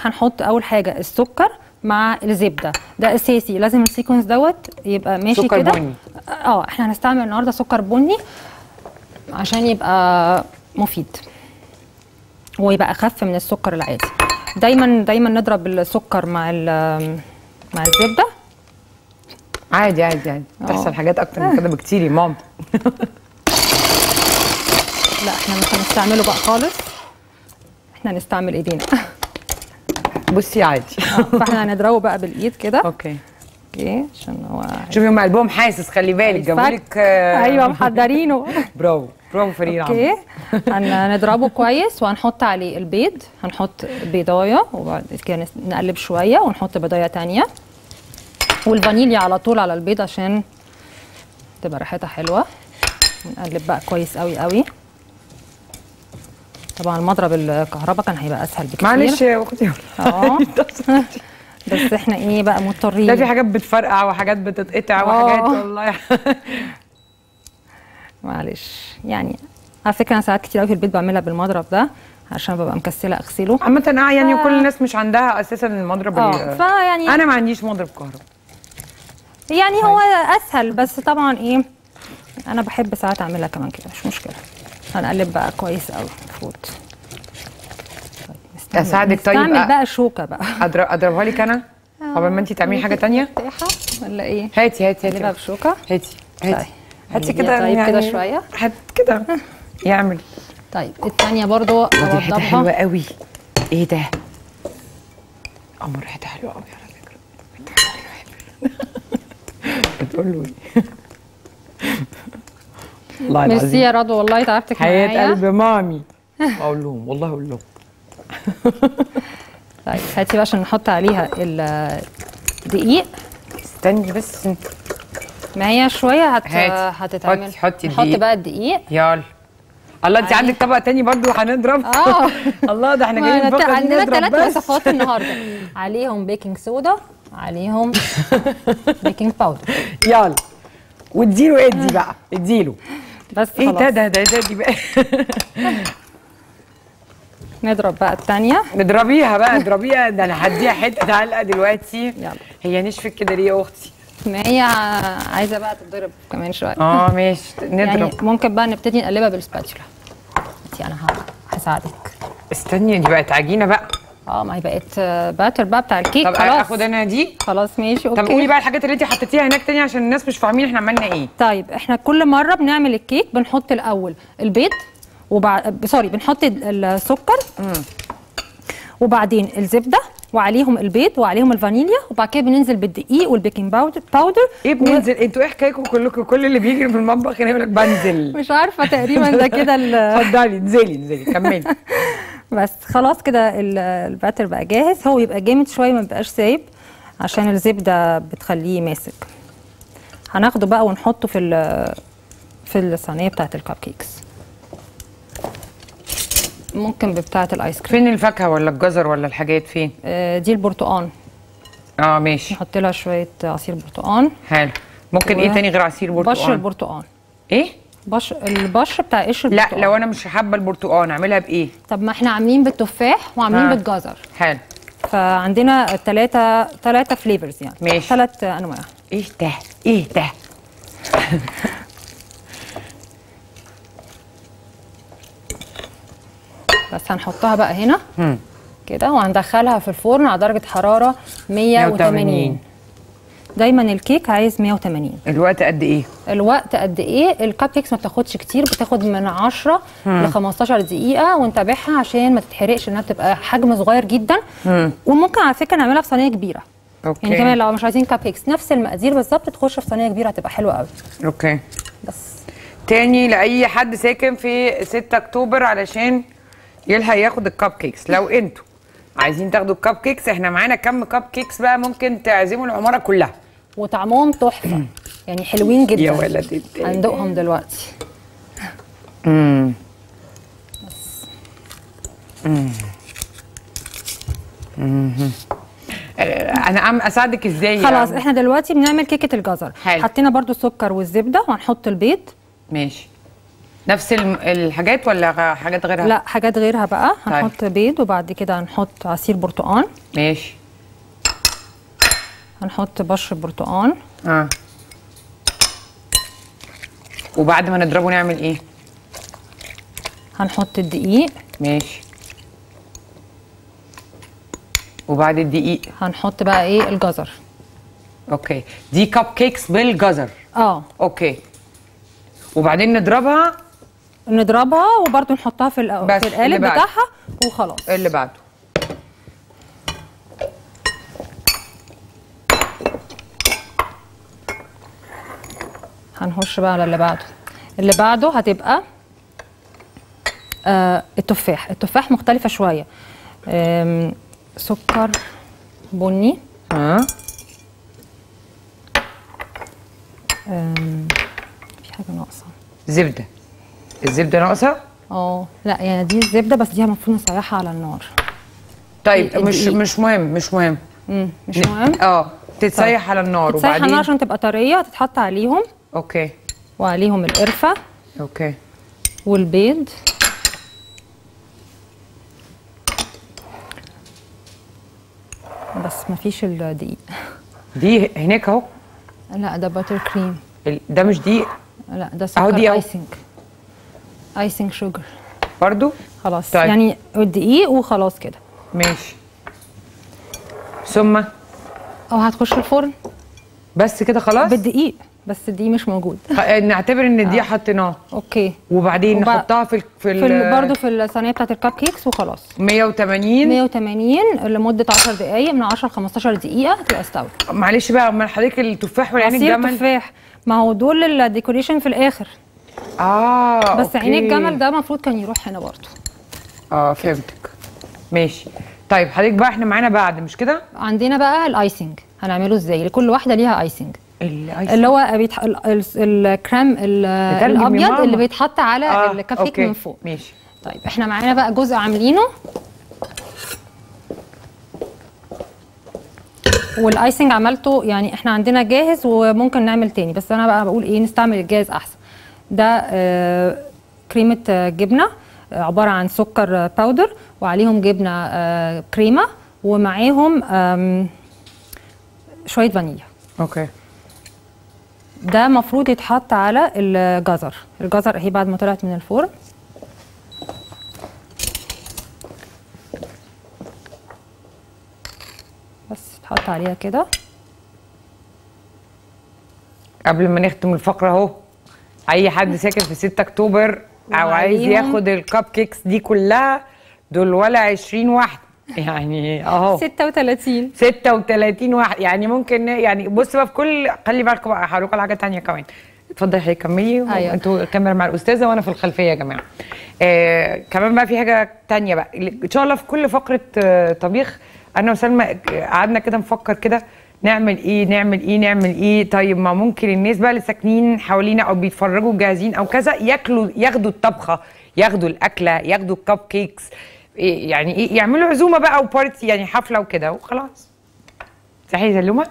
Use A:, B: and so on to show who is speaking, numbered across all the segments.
A: هنحط اول حاجه السكر مع الزبده ده اساسي لازم السيكونس دوت يبقى ماشي
B: سكر
A: كده
B: بني.
A: اه احنا هنستعمل النهارده سكر بني عشان يبقى مفيد ويبقى اخف من السكر العادي دايما دايما نضرب السكر مع ال- مع الزبده
B: عادي عادي عادي تحصل حاجات اكتر من كده بكتير يا ماما
A: لا احنا مش هنستعمله بقى خالص احنا هنستعمل ايدينا
B: بصي عادي
A: فاحنا هنضربه بقى بالايد كده
B: اوكي
A: اوكي عشان هو
B: شوفي هم قلبهم حاسس خلي بالك جابوا لك آه،
A: ايوه محضرينه
B: برافو برافو فريد
A: اوكي هن- هنضربه كويس وهنحط عليه البيض هنحط بيضايه وبعد كده نس- نقلب شويه ونحط بيضايه تانية والفانيليا على طول على البيض عشان تبقى ريحتها حلوه ونقلب بقى كويس قوي قوي طبعا المضرب الكهرباء كان هيبقى اسهل بكتير
B: معلش يا اختي
A: اه بس احنا ايه بقى مضطرين
B: ده في حاجات بتفرقع وحاجات بتتقطع
A: آه.
B: وحاجات والله
A: معلش يعني على فكره انا ساعات كتير قوي في البيت بعملها بالمضرب ده عشان ببقى مكسله اغسله
B: عامة اه يعني
A: ف-
B: كل الناس مش عندها اساسا المضرب
A: اه
B: ال-
A: فيعني
B: انا ما عنديش مضرب كهرباء
A: يعني هو اسهل بس طبعا ايه انا بحب ساعات اعملها كمان كده مش مشكله هنقلب بقى كويس قوي فوت طيب نستعمل-
B: أساعدك طيب
A: نستعمل
B: أ-
A: بقى شوكه بقى
B: أضرب اضربها لك انا قبل ما انت تعملي حاجه تانية
A: مفتاحة ولا ايه
B: هاتي هاتي
A: نقلبها
B: هاتي
A: بشوكه
B: هاتي
A: طيب.
B: هاتي هاتي
A: نجيبها
B: كده
A: طيب
B: يعني
A: كده شوية.
B: هات كده يعمل
A: طيب الثانيه برضو
B: دي ريحتها حلوه
A: اوضبها
B: قوي ايه ده قمر ريحتها حلوه قوي على فكره ريحتها حلوة قوي. بتقول له ايه والله
A: ميرسي
B: العظيم
A: يا رضوى والله تعبتك
B: حياه
A: معايا
B: قلب مامي اقول لهم والله اقول لهم
A: طيب هاتي بقى عشان نحط عليها الدقيق
B: استني بس
A: ما هي شويه هت...
B: هاتي.
A: هتتعمل
B: حطي- حطي
A: نحط
B: الدقيق.
A: بقى الدقيق
B: يلا الله انت
A: عادي.
B: عندك طبق تاني برضو هنضرب
A: اه
B: الله ده احنا
A: ما
B: جايين
A: أنا
B: فقط
A: عندنا
B: نضرب
A: ثلاث
B: بس
A: وصفات النهارده عليهم بيكنج صودا عليهم بيكنج باودر
B: يلا واديله ادي بقى اديله
A: بس
B: ايه
A: خلاص
B: ده ده ده ده دي بقى
A: نضرب بقى الثانيه
B: نضربيها بقى اضربيها ده انا هديها حته علقه دلوقتي
A: يلا.
B: هي نشفت كده ليه يا اختي
A: ما هي عايزه بقى تتضرب كمان شويه
B: اه ماشي
A: يعني
B: نضرب
A: ممكن بقى نبتدي نقلبها بالسباتشولا هاتي انا ه- هساعدك
B: استني دي بقت عجينه بقى
A: اه ما هي بقت آه، باتر بقى بتاع الكيك
B: طب
A: خلاص
B: اخد انا دي
A: خلاص ماشي اوكي
B: طب قولي بقى الحاجات اللي انت حطيتيها هناك تاني عشان الناس مش فاهمين احنا عملنا ايه
A: طيب احنا كل مره بنعمل الكيك بنحط الاول البيض وبعد سوري بنحط ال- السكر وبعدين الزبده وعليهم البيض وعليهم الفانيليا وبعد كده بننزل بالدقيق والبيكنج باودر باودر
B: ايه بننزل انتوا ايه حكايتكم كلكم كل اللي بيجري في المطبخ هنا يقول لك بنزل
A: مش عارفه تقريبا ده كده ال-
B: اتفضلي انزلي انزلي كملي
A: بس خلاص كده ال- الباتر بقى جاهز هو يبقى جامد شويه ما بيبقاش سايب عشان الزبده بتخليه ماسك هناخده بقى ونحطه في ال- في الصينيه بتاعه الكب كيكس ممكن بتاعه الايس كريم
B: فين الفاكهه ولا الجزر ولا الحاجات فين
A: آه، دي البرتقان
B: اه ماشي
A: نحط لها شويه عصير برتقان
B: حلو ممكن ايه
A: و-
B: تاني غير عصير برتقال
A: بشر البرتقان
B: ايه
A: بشر البشر بتاع قشر
B: لا
A: البرتقان
B: لو انا مش حابه البرتقال اعملها بايه
A: طب ما احنا عاملين بالتفاح وعاملين
B: ها.
A: بالجزر
B: حلو
A: فعندنا ثلاثه ثلاثه فليفرز يعني
B: ماشي.
A: ثلاث انواع
B: ايه ده ايه ده
A: بس هنحطها بقى هنا
B: مم.
A: كده وهندخلها في الفرن على درجة حرارة 180
B: 180.
A: دايما الكيك عايز 180
B: الوقت قد ايه
A: الوقت قد ايه الكب كيكس ما بتاخدش كتير بتاخد من 10 ل 15 دقيقة ونتابعها عشان ما تتحرقش انها بتبقى حجم صغير جدا وممكن على فكرة نعملها في صينية كبيرة
B: اوكي
A: يعني كمان لو مش عايزين كب كيكس نفس المقادير بالظبط تخش في صينية كبيرة هتبقى حلوة قوي
B: اوكي
A: بس
B: تاني لاي حد ساكن في 6 اكتوبر علشان يلحق ياخد الكب كيكس لو انتوا عايزين تاخدوا الكب كيكس احنا معانا كم كب كيكس بقى ممكن تعزموا العماره كلها
A: وطعمهم تحفة يعني حلوين جدا
B: يا ولد التاني.
A: هندوقهم دلوقتي
B: امم انا عم اساعدك ازاي
A: خلاص
B: يعني؟
A: احنا دلوقتي بنعمل كيكه الجزر
B: حلو.
A: حطينا برضو السكر والزبده وهنحط البيض
B: ماشي نفس الم- الحاجات ولا غ- حاجات غيرها
A: لا حاجات غيرها بقى
B: طيب.
A: هنحط بيض وبعد كده هنحط عصير برتقان
B: ماشي
A: هنحط بشر برتقان
B: اه وبعد ما نضربه نعمل ايه
A: هنحط الدقيق
B: ماشي وبعد الدقيق
A: هنحط بقى ايه الجزر
B: اوكي دي كب كيكس بالجزر
A: اه
B: اوكي وبعدين نضربها
A: نضربها وبرده نحطها في الأ-
B: بس
A: في
B: اللي
A: القالب
B: بعد.
A: بتاعها وخلاص
B: اللي بعده
A: هنخش بقى على اللي بعده اللي بعده هتبقى آه التفاح التفاح مختلفة شوية آم، سكر بني
B: اه
A: آم، في حاجة ناقصة
B: زبده الزبده ناقصه
A: اه لا يعني دي الزبدة بس دي المفروض نسيحها على النار
B: طيب
A: الدقيق.
B: مش مش مهم مش مهم
A: مم. مش مهم
B: اه تتسيح على النار
A: تتسيح على النار
B: وبعدين
A: عشان تبقى طرية هتتحط عليهم
B: اوكي
A: وعليهم القرفة
B: اوكي
A: والبيض بس مفيش الدقيق
B: دي هناك اهو
A: لا ده باتر كريم
B: ال- ده مش دي
A: لا ده
B: أهو
A: سكر
B: دي أهو.
A: ايسنج ايسنج شوجر
B: برضو
A: خلاص
B: طيب.
A: يعني الدقيق وخلاص كده
B: ماشي ثم
A: او هتخش الفرن
B: بس كده خلاص
A: بالدقيق بس الدقيق مش موجود
B: خ- نعتبر ان دي حطيناه
A: اوكي
B: وبعدين
A: وبع-
B: نحطها في ال في,
A: في ال- برضو
B: ال
A: في الصينيه بتاعت الكب كيكس وخلاص
B: 180
A: 180 لمده 10 دقائق من 10 ل 15 دقيقه هتبقى استوت
B: معلش بقى امال حضرتك التفاح والعين
A: عصير
B: الجمل
A: تفاح ما هو دول الديكوريشن في الاخر
B: اه
A: بس عين
B: أوكي.
A: الجمل ده المفروض كان يروح هنا برضو
B: اه فهمتك ماشي طيب حضرتك بقى احنا معانا بعد مش كده
A: عندنا بقى الايسنج هنعمله ازاي لكل واحده ليها ايسنج
B: الايس
A: اللي هو بيتح... ال- ال- الكريم ال-
B: بترجم يا
A: الابيض
B: ماما.
A: اللي بيتحط على
B: آه،
A: الكب كيك
B: أوكي.
A: من فوق
B: ماشي
A: طيب احنا معانا بقى جزء عاملينه والايسنج عملته يعني احنا عندنا جاهز وممكن نعمل تاني بس انا بقى بقول ايه نستعمل الجاهز احسن ده آه كريمه آه، جبنه آه، عباره عن سكر آه، باودر وعليهم جبنه آه كريمه ومعاهم آم، شويه فانيليا
B: اوكي
A: ده المفروض يتحط على الجزر الجزر اهي بعد ما طلعت من الفرن بس يتحط عليها كده
B: قبل ما نختم الفقره اهو اي حد ساكن في 6 اكتوبر او عايز
A: وعليهم-
B: ياخد الكب كيكس دي كلها دول ولا 20 واحد يعني اهو
A: 36
B: 36 واحد يعني ممكن ن- يعني بص بقى في كل خلي بالكم بقى هقول لكم على حاجه ثانيه كمان اتفضلي يا حبيبي كملي
A: أيوة.
B: انتوا الكاميرا مع الاستاذه وانا في الخلفيه يا جماعه آه كمان بقى في حاجه تانية بقى ان شاء الله في كل فقره آه طبيخ انا وسلمى قعدنا كده نفكر كده نعمل ايه نعمل ايه نعمل ايه طيب ما ممكن الناس بقى اللي ساكنين حوالينا او بيتفرجوا جاهزين او كذا ياكلوا ياخدوا الطبخه ياخدوا الاكله ياخدوا الكب كيكس إيه يعني ايه يعملوا عزومه بقى وبارتي يعني حفله وكده وخلاص صحيح يا سلومه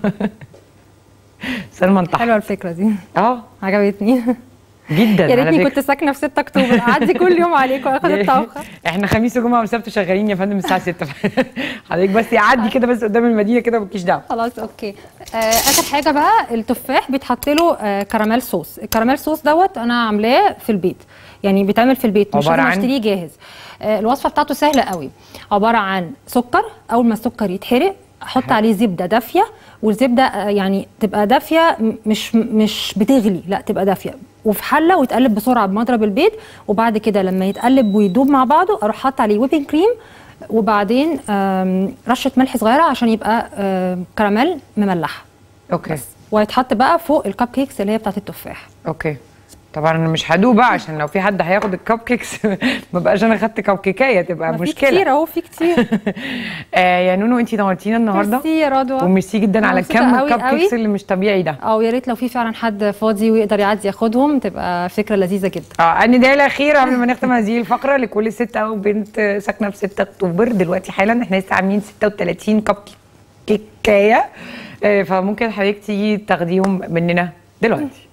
B: سلمى انت
A: حلوه الفكره دي
B: اه
A: عجبتني
B: جدا
A: يا
B: على
A: ريتني
B: فكرة.
A: كنت ساكنه في 6 اكتوبر اعدي كل يوم عليكم واخد الطبخه
B: احنا خميس وجمعه وسبت شغالين يا فندم الساعه 6 حضرتك بس يعدي كده بس قدام المدينه كده مالكيش دعوه
A: خلاص اوكي آه اخر حاجه بقى التفاح بيتحط له آه كراميل صوص الكراميل صوص دوت انا عاملاه في البيت يعني بيتعمل في البيت مش
B: عبارة
A: لازم
B: عن؟
A: اشتريه جاهز آه الوصفه بتاعته سهله قوي عباره عن سكر اول ما السكر يتحرق احط عليه زبده دافيه والزبده آه، يعني تبقى دافيه م- مش مش بتغلي لا تبقى دافيه وفي حله ويتقلب بسرعه بمضرب البيض وبعد كده لما يتقلب ويدوب مع بعضه اروح حاطه عليه ويبنج كريم وبعدين آم، رشه ملح صغيره عشان يبقى آم، كراميل مملح
B: اوكي
A: وهيتحط بقى فوق الكب كيكس اللي هي بتاعت التفاح
B: اوكي طبعا انا مش هدوق بقى عشان لو في حد هياخد الكب كيكس ما بقاش انا خدت كب كيكايه تبقى
A: ما في
B: مشكله
A: كتير اهو في كتير
B: آه يا نونو انت نورتينا النهارده
A: ميرسي يا رضوى
B: وميرسي جدا على
A: مبسوطة
B: كم
A: قوي
B: الكب
A: قوي.
B: كيكس اللي مش طبيعي ده
A: او يا ريت لو في فعلا حد فاضي ويقدر يعدي ياخدهم تبقى فكره لذيذه جدا
B: اه النداء الاخير قبل ما نختم هذه الفقره لكل ست او بنت ساكنه في 6 اكتوبر دلوقتي حالا احنا لسه عاملين 36 كب كيكايه آه، فممكن حضرتك تيجي تاخديهم مننا دلوقتي